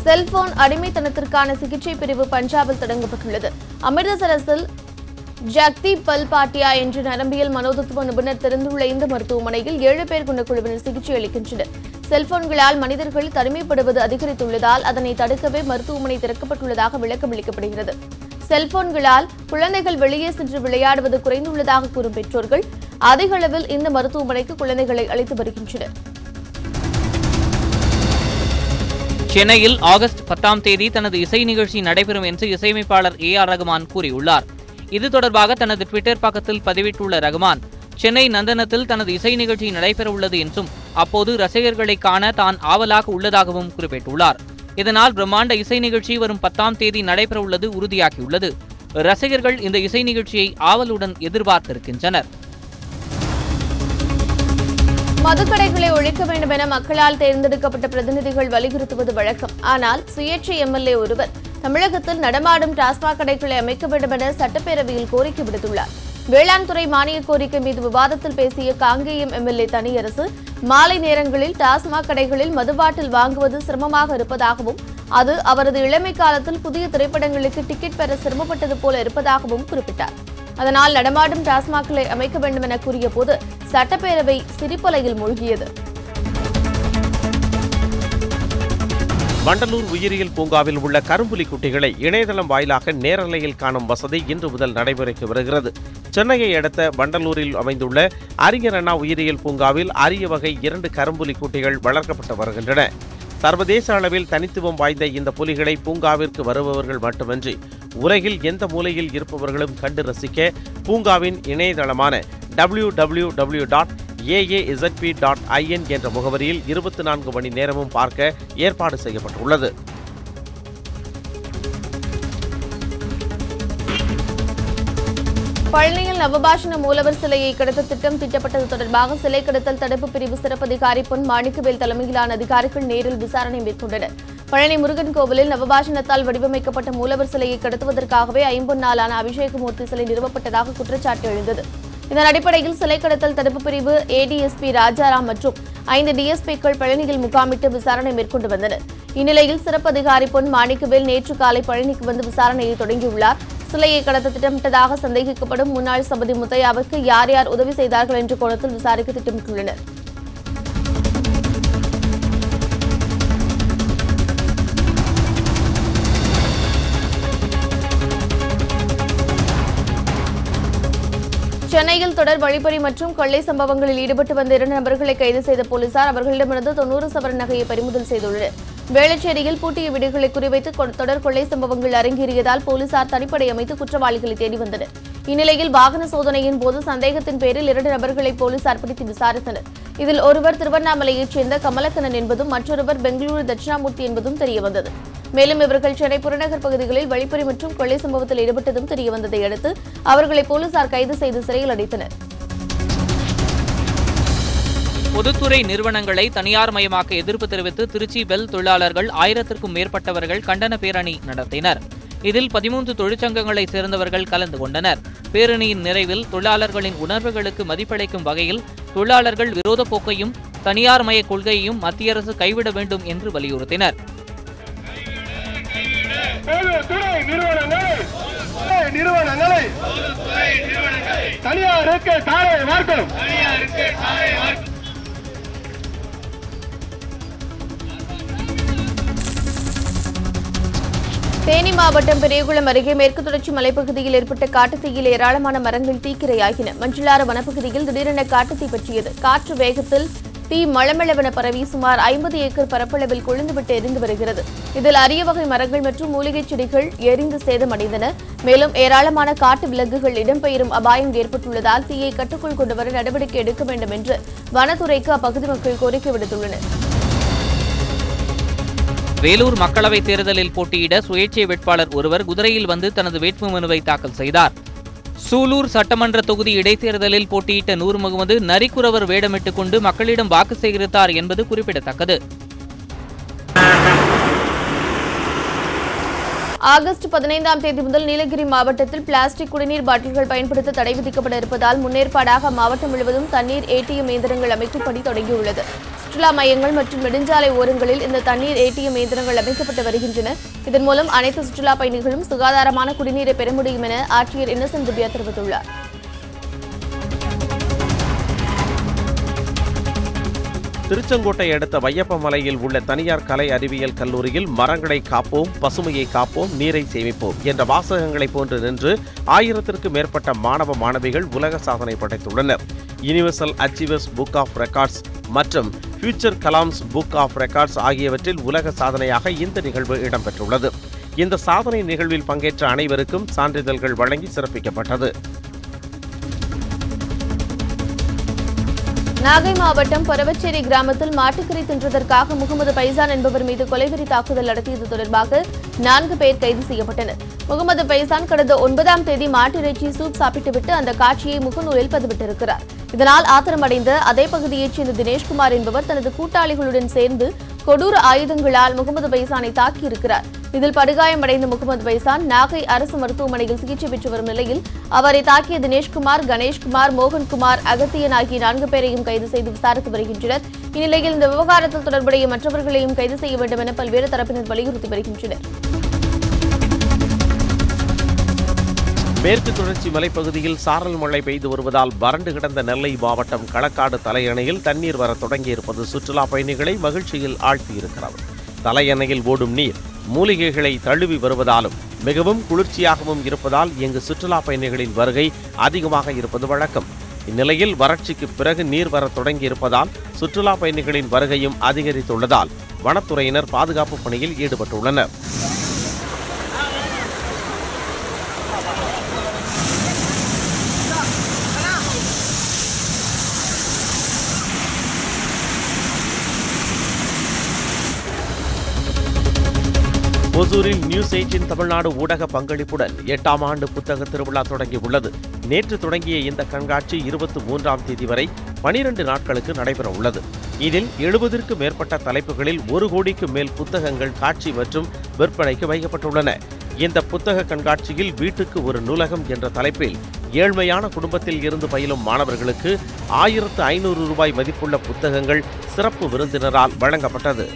Cellphone அடிமைத்தனத்திற்கான சிகிச்சை பிரிவு பஞ்சாபில் தொடங்கப்பட்டுள்ளது அமிர்தசரஸில் ஜக்தீப் பல் பாட்டியா என்ற நரம்பியல் மனோதத்துவ நிபுணர் திறந்துள்ள இந்த மருத்துவமனையில் ஏழு பேர் கொண்ட குழுவினர் சிகிச்சை அளிக்கின்றனர் செல்போன்களால் மனிதர்கள் தனிமைப்படுவது அதிகரித்துள்ளதால் அதனை தடுக்கவே மருத்துவமனை திறக்கப்பட்டுள்ளதாக விளக்கம் அளிக்கப்படுகிறது செல்போன்களால் குழந்தைகள் வெளியே சென்று விளையாடுவது குறைந்துள்ளதாக கூறும் பெற்றோர்கள் அதிக அளவில் இந்த மருத்துவமனைக்கு குழந்தைகளை அளித்து வருகின்றனர் சென்னையில் ஆகஸ்ட் பத்தாம் தேதி தனது இசை நிகழ்ச்சி நடைபெறும் என்று இசையமைப்பாளர் ஏ ஆர் ரகுமான் கூறியுள்ளார் இது தொடர்பாக தனது ட்விட்டர் பக்கத்தில் பதிவிட்டுள்ள ரகுமான் சென்னை நந்தனத்தில் தனது இசை நிகழ்ச்சி நடைபெறவுள்ளது என்றும் அப்போது ரசிகர்களை காண தான் ஆவலாக உள்ளதாகவும் குறிப்பிட்டுள்ளார் இதனால் பிரம்மாண்ட இசை நிகழ்ச்சி வரும் பத்தாம் தேதி நடைபெறவுள்ளது உறுதியாகியுள்ளது ரசிகர்கள் இந்த இசை நிகழ்ச்சியை ஆவலுடன் எதிர்பார்த்திருக்கின்றனர் மதுக்கடைகளை ஒழிக்க வேண்டும் என மக்களால் தேர்ந்தெடுக்கப்பட்ட பிரதிநிதிகள் வலியுறுத்துவது வழக்கம் ஆனால் சுயேட்சை எம்எல்ஏ ஒருவர் தமிழகத்தில் நடமாடும் டாஸ்மாக் கடைகளை அமைக்க வேண்டும் என சட்டப்பேரவையில் கோரிக்கை விடுத்துள்ளார் வேளாண் துறை மானிய கோரிக்கை மீது விவாதத்தில் பேசிய காங்கேயம் எம்எல்ஏ தனியரசு மாலை நேரங்களில் டாஸ்மாக் கடைகளில் மதுபாட்டில் வாங்குவது சிரமமாக இருப்பதாகவும் அது அவரது இளமை காலத்தில் புதிய திரைப்படங்களுக்கு டிக்கெட் பெற சிரமப்பட்டது போல இருப்பதாகவும் குறிப்பிட்டார் அதனால் நடமாடும் டாஸ்மாக்களை அமைக்க வேண்டும் என கூறிய போது சட்டப்பேரவை சிரிப்பலையில் மூழ்கியது வண்டலூர் உயிரியல் பூங்காவில் உள்ள கரும்புலி குட்டிகளை இணையதளம் வாயிலாக நேரலையில் காணும் வசதி இன்று முதல் நடைமுறைக்கு வருகிறது சென்னையை அடுத்த வண்டலூரில் அமைந்துள்ள அறிஞர் அண்ணா உயிரியல் பூங்காவில் அரிய வகை இரண்டு கரும்புலி குட்டிகள் வளர்க்கப்பட்டு வருகின்றன சர்வதேச அளவில் தனித்துவம் வாய்ந்த இந்த புலிகளை பூங்காவிற்கு வருபவர்கள் மட்டுமின்றி உலகில் எந்த மூலையில் இருப்பவர்களும் கண்டு ரசிக்க பூங்காவின் இணையதளமான W W W dot A A Z P dot I N என்ற முகவரியில் இருபத்தி நான்கு மணி நேரமும் பார்க்க ஏற்பாடு செய்யப்பட்டுள்ளது பழனியில் நவபாஷண மூலவர் சிலையை கடத்த திட்டம் திட்டப்பட்டது தொடர்பாக சிலை கடத்தல் தடுப்பு பிரிவு சிறப்பு அதிகாரி பொன் மாணிக்கவேல் தலைமையிலான அதிகாரிகள் நேரில் விசாரணை மேற்கொண்டனர் பழனி முருகன் கோவிலில் நவபாஷணத்தால் வடிவமைக்கப்பட்ட மூலவர் சிலையை கடத்துவதற்காகவே ஐம்பொன் நாளான அபிஷேகமூர்த்தி சிலை நிறுவப்பட்டதாக குற்றச்சாட்டு எழுந்தது இதன் அடிப்படையில் சிலை கடத்தல் தடுப்பு பிரிவு ஏடிஎஸ்பி ராஜாராம் மற்றும் ஐந்து டிஎஸ்பிக்கள் பழனியில் முகாமிட்டு விசாரணை மேற்கொண்டு வந்தனர் இந்நிலையில் சிறப்பு அதிகாரி பொன் மாணிக்கவேல் நேற்று காலை பழனிக்கு வந்து விசாரணையை தொடங்கியுள்ளார் சிலையை கடத்த திட்டமிட்டதாக சந்தேகிக்கப்படும் முன்னாள் சபதி முத்தையாவுக்கு யார் யார் உதவி செய்தார்கள் என்ற கோணத்தில் விசாரிக்க திட்டமிட்டுள்ளனர் சென்னையில் தொடர் வழிப்பறி மற்றும் கொள்ளை சம்பவங்களில் ஈடுபட்டு வந்த இரண்டு நபர்களை கைது செய்த போலீசார் அவர்களிடமிருந்து தொன்னூறு சவரன் நகையை பறிமுதல் செய்துள்ளனர் வேளச்சேரியில் பூட்டிய வீடுகளை குறிவைத்து கொ- தொடர் கொள்ளை சம்பவங்கள் அரங்கேறியதால் போலீசார் தனிப்படை அமைத்து குற்றவாளிகளை தேடி வந்தனர் இந்நிலையில் வாகன சோதனையின் போது சந்தேகத்தின் பேரில் இரண்டு நபர்களை போலீசார் பிடித்து விசாரித்தனர் இதில் ஒருவர் திருவண்ணாமலையைச் சேர்ந்த கமலக்கண்ணன் என்பதும் மற்றொருவர் பெங்களூரு தட்சிணாமூர்த்தி என்பதும் தெரியவந்தது மேலும் இவர்கள் சென்னை புறநகர் பகுதிகளில் வழிப்பறி மற்றும் கொள்ளை சம்பவத்தில் ஈடுபட்டதும் தெரியவந்ததை அடுத்து அவர்களை போலீசார் கைது செய்து சிறையில் அடைத்தனர் பொதுத்துறை நிறுவனங்களை தனியார் மயமாக்க எதிர்ப்பு தெரிவித்து திருச்சி பெல் தொழிலாளர்கள் ஆயிரத்திற்கும் மேற்பட்டவர்கள் கண்டன பேரணி நடத்தினர் இதில் பதிமூன்று தொழிற்சங்கங்களைச் சேர்ந்தவர்கள் கலந்து கொண்டனர் பேரணியின் நிறைவில் தொழிலாளர்களின் உணர்வுகளுக்கு மதிப்பளிக்கும் வகையில் தொழிலாளர்கள் விரோத போக்கையும் தனியார் மய கொள்கையையும் மத்திய அரசு கைவிட வேண்டும் என்று வலியுறுத்தினர் பொதுத்துறை நிறுவனங்களை நிறுவனங்களை தனியாருக்கு தாரை வார்க்கும் தேனி மாவட்டம் பெரியகுளம் அருகே மேற்கு தொடர்ச்சி மலைப்பகுதியில் ஏற்பட்ட காட்டுத்தீயில் ஏராளமான மரங்கள் தீக்கிரையாகின மஞ்சுளாறு வனப்பகுதியில் திடீரென காட்டுத்தீ பற்றியது காற்று வேகத்தில் தீ மளமளவென பரவி சுமார் ஐம்பது ஏக்கர் பரப்பளவில் கொழுந்துவிட்டு எரிந்து வருகிறது இதில் அரிய வகை மரங்கள் மற்றும் மூலிகைச் செடிகள் எரிந்து சேதமடைந்தன மேலும் ஏராளமான காட்டு விலங்குகள் இடம்பெயரும் அபாயம் ஏற்பட்டுள்ளதால் தீயை கட்டுக்குள் கொண்டுவர நடவடிக்கை எடுக்க வேண்டும் என்று வனத்துறைக்கு அப்பகுதி மக்கள் கோரிக்கை விடுத்துள்ளனர் வேலூர் மக்களவைத் தேர்தலில் போட்டியிட சுயேட்சை வேட்பாளர் ஒருவர் குதிரையில் வந்து தனது வேட்புமனுவை தாக்கல் செய்தார் சூலூர் சட்டமன்ற தொகுதி இடைத்தேர்தலில் போட்டியிட்ட நூர் முகமது நரிக்குறவர் வேடமிட்டுக் கொண்டு மக்களிடம் வாக்கு சேகரித்தார் என்பது குறிப்பிடத்தக்கது ஆகஸ்ட் பதினைந்தாம் தேதி முதல் நீலகிரி மாவட்டத்தில் பிளாஸ்டிக் குடிநீர் பாட்டில்கள் பயன்படுத்த தடை விதிக்கப்பட இருப்பதால் முன்னேற்பாடாக மாவட்டம் முழுவதும் தண்ணீர் ஏடிஎம் இயந்திரங்கள் அமைக்கும் பணி தொடங்கியுள்ளது சுற்றுலா மையங்கள் மற்றும் நெடுஞ்சாலை ஓரங்களில் இந்த தண்ணீர் ஏடிஎம் இயந்திரங்கள் அமைக்கப்பட்டு வருகின்றன இதன் மூலம் அனைத்து சுற்றுலா பயணிகளும் சுகாதாரமான குடிநீரை பெற முடியும் என ஆட்சியர் இன்னசென்ட் திவ்யா தெரிவித்துள்ளார் திருச்செங்கோட்டை அடுத்த வையப்பமலையில் உள்ள தனியார் கலை அறிவியல் கல்லூரியில் மரங்களை காப்போம் பசுமையை காப்போம் நீரை சேமிப்போம் என்ற வாசகங்களை போன்று நின்று ஆயிரத்திற்கும் மேற்பட்ட மாணவ மாணவிகள் உலக சாதனை படைத்துள்ளனர் universal achievers book of records மற்றும் future Kalam's book of records ஆகியவற்றில் உலக சாதனையாக இந்த நிகழ்வு இடம்பெற்றுள்ளது இந்த சாதனை நிகழ்வில் பங்கேற்ற அனைவருக்கும் சான்றிதழ்கள் வழங்கி சிறப்பிக்கப்பட்டது நாகை மாவட்டம் பரவச்சேரி கிராமத்தில் மாட்டுக்கறி தின்றதற்காக முகமது பைசான் என்பவர் மீது கொலைவெறி தாக்குதல் நடத்தியது தொடர்பாக நான்கு பேர் கைது செய்யப்பட்டனர் முகமது பைசான் கடந்த ஒன்பதாம் தேதி மாட்டிறைச்சி சூப் சாப்பிட்டுவிட்டு அந்த காட்சியை முகநூலில் பதிவிட்டிருக்கிறார் இதனால் ஆத்திரமடைந்த அதே பகுதியைச் சேர்ந்த தினேஷ்குமார் என்பவர் தனது கூட்டாளிகளுடன் சேர்ந்து கொடூர ஆயுதங்களால் முகமது பைசானை தாக்கியிருக்கிறார் இதில் படுகாயமடைந்த முகமது பைசான் நாகை அரசு மருத்துவமனையில் சிகிச்சை பெற்று வரும் நிலையில் அவரை தாக்கிய தினேஷ்குமார் கணேஷ்குமார் மோகன்குமார் அகத்தியன் ஆகிய நான்கு பேரையும் கைது செய்து விசாரித்து வருகின்றனர் இந்நிலையில் இந்த விவகாரத்தில் தொடர்புடைய மற்றவர்களையும் கைது செய்ய வேண்டும் என பல்வேறு தரப்பினர் வலியுறுத்தி வருகின்றனர் மேற்கு தொடர்ச்சி மலைப்பகுதியில் சாரல் மழை பெய்து வருவதால் வறண்டு கிடந்த நெல்லை மாவட்டம் களக்காடு தலையணையில் தண்ணீர் வரத் தொடங்கியிருப்பது சுற்றுலா பயணிகளை மகிழ்ச்சியில் ஆழ்த்தியிருக்கிறது தலையணையில் ஓடும் நீர் மூலிகைகளை தழுவி வருவதாலும் மிகவும் குளிர்ச்சியாகவும் இருப்பதால் இங்கு சுற்றுலா பயணிகளின் வருகை அதிகமாக இருப்பது வழக்கம் இந்நிலையில் வறட்சிக்கு பிறகு நீர் வரத் தொடங்கியிருப்பதால் சுற்றுலா பயணிகளின் வருகையும் அதிகரித்துள்ளதால் வனத்துறையினர் பாதுகாப்பு பணியில் ஈடுபட்டுள்ளனர் ஒசூரில் நியூஸ் எயிட்டின் தமிழ்நாடு ஊடக பங்களிப்புடன் எட்டாம் ஆண்டு புத்தக திருவிழா தொடங்கியுள்ளது நேற்று தொடங்கிய இந்த கண்காட்சி இருபத்தி மூன்றாம் தேதி வரை பனிரெண்டு நாட்களுக்கு நடைபெற உள்ளது இதில் எழுபதிற்கும் மேற்பட்ட தலைப்புகளில் ஒரு கோடிக்கு மேல் புத்தகங்கள் காட்சி மற்றும் விற்பனைக்கு வைக்கப்பட்டுள்ளன இந்த புத்தக கண்காட்சியில் வீட்டுக்கு ஒரு நூலகம் என்ற தலைப்பில் ஏழ்மையான குடும்பத்தில் இருந்து பயிலும் மாணவர்களுக்கு ஆயிரத்து ஐநூறு ரூபாய் மதிப்புள்ள புத்தகங்கள் சிறப்பு விருந்தினரால் வழங்கப்பட்டது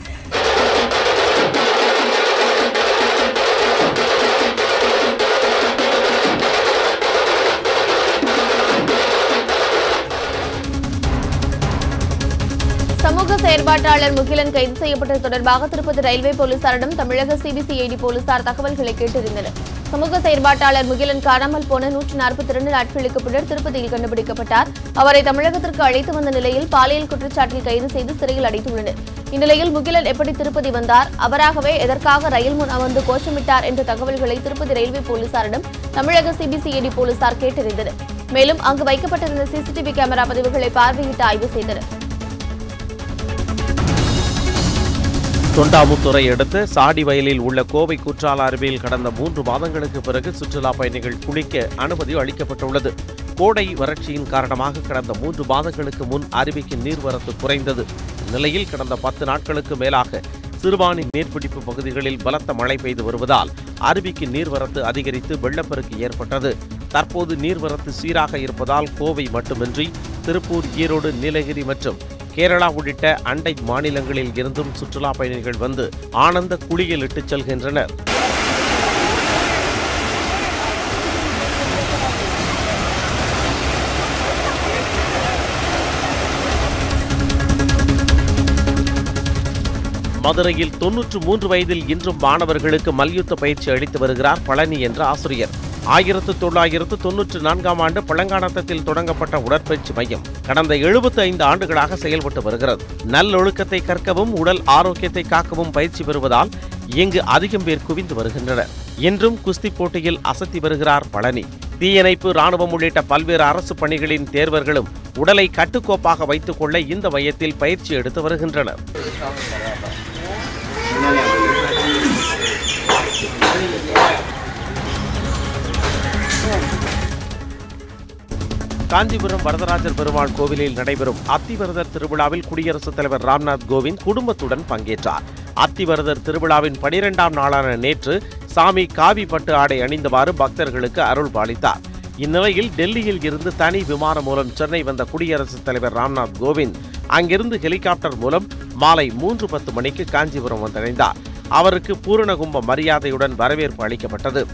சமூக செயற்பாட்டாளர் முகிலன் கைது செய்யப்பட்டது தொடர்பாக திருப்பதி ரயில்வே போலீசாரிடம் தமிழக சிபிசிஐடி போலீசார் தகவல்களை கேட்டறிந்தனர் சமூக செயற்பாட்டாளர் முகிலன் காணாமல் போன நூற்றி நாற்பத்தி இரண்டு நாட்களுக்கு பின்னர் திருப்பதியில் கண்டுபிடிக்கப்பட்டார் அவரை தமிழகத்திற்கு அழைத்து வந்த நிலையில் பாலியல் குற்றச்சாட்டில் கைது செய்து சிறையில் அடைத்துள்ளனர் இந்நிலையில் முகிலன் எப்படி திருப்பதி வந்தார் அவராகவே எதற்காக ரயில் முன் அமர்ந்து கோஷமிட்டார் என்ற தகவல்களை திருப்பதி ரயில்வே போலீசாரிடம் தமிழக சிபிசிஐடி போலீசார் கேட்டறிந்தனர் மேலும் அங்கு வைக்கப்பட்டிருந்த சிசிடிவி கேமரா பதிவுகளை பார்வையிட்டு ஆய்வு செய்தனர் தொண்டாமுத்துறை அடுத்த சாடி வயலில் உள்ள கோவை குற்றால அருவியில் கடந்த மூன்று மாதங்களுக்கு பிறகு சுற்றுலா பயணிகள் குளிக்க அனுமதி அளிக்கப்பட்டுள்ளது கோடை வறட்சியின் காரணமாக கடந்த மூன்று மாதங்களுக்கு முன் அருவிக்கு நீர்வரத்து குறைந்தது நிலையில் கடந்த பத்து நாட்களுக்கு மேலாக சிறுவாணி நீர்பிடிப்பு பகுதிகளில் பலத்த மழை பெய்து வருவதால் அருவிக்கு நீர்வரத்து அதிகரித்து வெள்ளப்பெருக்கு ஏற்பட்டது தற்போது நீர்வரத்து சீராக இருப்பதால் கோவை மட்டுமின்றி திருப்பூர் ஈரோடு நீலகிரி மற்றும் கேரளா உள்ளிட்ட அண்டை மாநிலங்களில் இருந்தும் சுற்றுலா பயணிகள் வந்து ஆனந்த குளியல் இட்டுச் செல்கின்றனர் மதுரையில் தொன்னூற்று மூன்று வயதில் இன்றும் மாணவர்களுக்கு மல்யுத்த பயிற்சி அளித்து வருகிறார் பழனி என்ற ஆசிரியர் ஆயிரத்து தொள்ளாயிரத்து தொன்னூற்று நான்காம் ஆண்டு பழங்கானத்தத்தில் தொடங்கப்பட்ட உடற்பயிற்சி மையம் கடந்த எழுபத்தி ஐந்து ஆண்டுகளாக செயல்பட்டு வருகிறது நல்லொழுக்கத்தை கற்கவும் உடல் ஆரோக்கியத்தை காக்கவும் பயிற்சி பெறுவதால் இங்கு அதிகம் பேர் குவிந்து வருகின்றனர் இன்றும் குஸ்தி போட்டியில் அசத்தி வருகிறார் பழனி தீயணைப்பு ராணுவம் உள்ளிட்ட பல்வேறு அரசு பணிகளின் தேர்வர்களும் உடலை கட்டுக்கோப்பாக வைத்துக் கொள்ள இந்த மையத்தில் பயிற்சி எடுத்து வருகின்றனர் காஞ்சிபுரம் வரதராஜர் பெருமாள் கோவிலில் நடைபெறும் அத்திவரதர் திருவிழாவில் குடியரசுத் தலைவர் ராம்நாத் கோவிந்த் குடும்பத்துடன் பங்கேற்றார் அத்திவரதர் திருவிழாவின் பனிரெண்டாம் நாளான நேற்று சாமி காவி பட்டு ஆடை அணிந்தவாறு பக்தர்களுக்கு அருள் பாலித்தார் இந்நிலையில் டெல்லியில் இருந்து தனி விமானம் மூலம் சென்னை வந்த குடியரசுத் தலைவர் ராம்நாத் கோவிந்த் அங்கிருந்து ஹெலிகாப்டர் மூலம் மாலை மூன்று பத்து மணிக்கு காஞ்சிபுரம் வந்தடைந்தார் அவருக்கு பூரணகும்ப மரியாதையுடன் வரவேற்பு அளிக்கப்பட்டது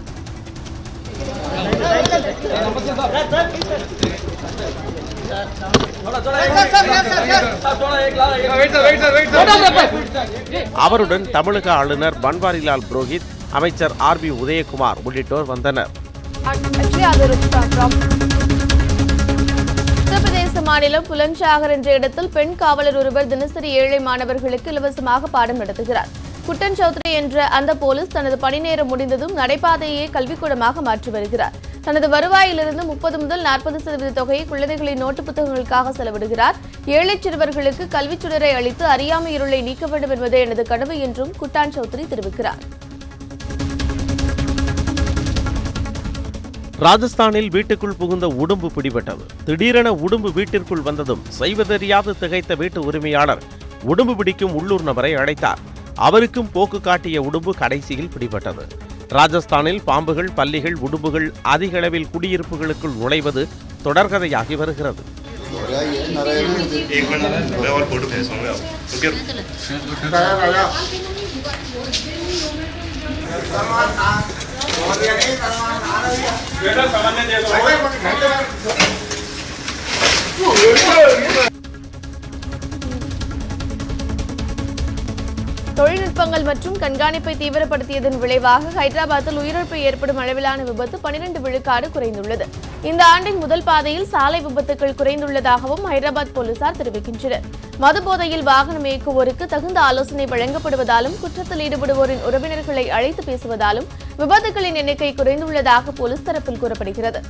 அவருடன் தமிழக ஆளுநர் பன்வாரிலால் புரோஹித் அமைச்சர் ஆர் பி உதயகுமார் உள்ளிட்டோர் வந்தனர் Actually, அது ஒரு problem. உத்தரப்பிரதேச மாநிலம் புலன்சாகர் என்ற இடத்தில் பெண் காவலர் ஒருவர் தினசரி ஏழை மாணவர்களுக்கு இலவசமாக பாடம் நடத்துகிறார் குட்டன் சௌத்ரி என்ற அந்த போலீஸ் தனது பணி நேரம் முடிந்ததும் நடைபாதையை கல்விக்கூடமாக மாற்றி வருகிறார் தனது வருவாயிலிருந்து முப்பது முதல் நாற்பது சதவீத தொகையை குழந்தைகளின் நோட்டு புத்தகங்களுக்காக செலவிடுகிறார் ஏழை சிறுவர்களுக்கு கல்விச் சுடரை அளித்து அறியாமை இருளை நீக்க வேண்டும் என்பதே எனது கனவு என்றும் குட்டான் சௌத்ரி தெரிவிக்கிறார் ராஜஸ்தானில் வீட்டுக்குள் புகுந்த உடும்பு பிடிபட்டது திடீரென உடும்பு வீட்டிற்குள் வந்ததும் செய்வதறியாது திகைத்த வீட்டு உரிமையாளர் உடும்பு பிடிக்கும் உள்ளூர் நபரை அழைத்தார் அவருக்கும் போக்கு காட்டிய உடும்பு கடைசியில் பிடிபட்டது ராஜஸ்தானில் பாம்புகள் பல்லிகள் உடும்புகள் அதிக அளவில் குடியிருப்புகளுக்குள் நுழைவது தொடர்கதையாகி வருகிறது एक मिनट मैं और फोटो भेजूंगा आपको रुकिए தொழில்நுட்பங்கள் மற்றும் கண்காணிப்பை தீவிரப்படுத்தியதன் விளைவாக ஹைதராபாத்தில் உயிரிழப்பு ஏற்படும் அளவிலான விபத்து 12 விழுக்காடு குறைந்துள்ளது இந்த ஆண்டின் முதல் பாதையில் சாலை விபத்துகள் குறைந்துள்ளதாகவும் ஹைதராபாத் போலீசார் தெரிவிக்கின்றனர் மதுபோதையில் வாகனம் இயக்குவோருக்கு தகுந்த ஆலோசனை வழங்கப்படுவதாலும் குற்றத்தில் ஈடுபடுவோரின் உறவினர்களை அழைத்து பேசுவதாலும் விபத்துகளின் எண்ணிக்கை குறைந்துள்ளதாக போலீஸ் தரப்பில் கூறப்படுகிறது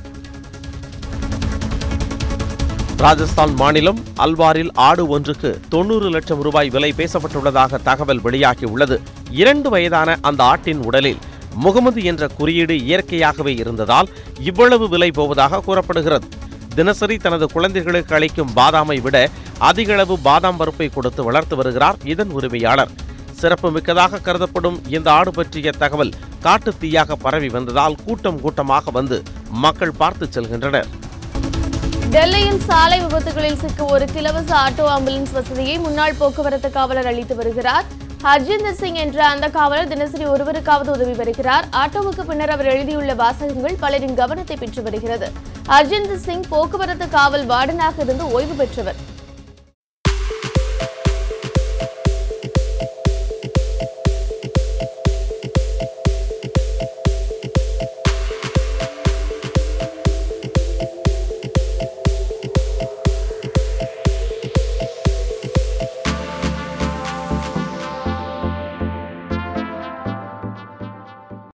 ராஜஸ்தான் மாநிலம் அல்வாரில் ஆடு ஒன்றுக்கு தொண்ணூறு லட்சம் ரூபாய் விலை பேசப்பட்டுள்ளதாக தகவல் வெளியாகியுள்ளது இரண்டு வயதான அந்த ஆட்டின் உடலில் முகமது என்ற குறியீடு இயற்கையாகவே இருந்ததால் இவ்வளவு விலை போவதாக கூறப்படுகிறது தினசரி தனது குழந்தைகளுக்கு அளிக்கும் பாதாமை விட அதிக அளவு பாதாம் பருப்பை கொடுத்து வளர்த்து வருகிறார் இதன் உரிமையாளர் சிறப்பு மிக்கதாக கருதப்படும் இந்த ஆடு பற்றிய தகவல் காட்டுத் தீயாக பரவி வந்ததால் கூட்டம் கூட்டமாக வந்து மக்கள் பார்த்து செல்கின்றனர் டெல்லியில் சாலை விபத்துகளில் சிக்குவோருக்கு இலவச ஆட்டோ ஆம்புலன்ஸ் வசதியை முன்னாள் போக்குவரத்து காவலர் அளித்து வருகிறார் ஹர்ஜிந்தர் சிங் என்ற அந்த காவலர் தினசரி ஒருவருக்காவது உதவி வருகிறார் ஆட்டோவுக்கு பின்னர் அவர் எழுதியுள்ள வாசகங்கள் பலரின் கவனத்தை பெற்று வருகிறது ஹர்ஜிந்தர் சிங் போக்குவரத்து காவல் வார்டனாக இருந்து ஓய்வு பெற்றவர்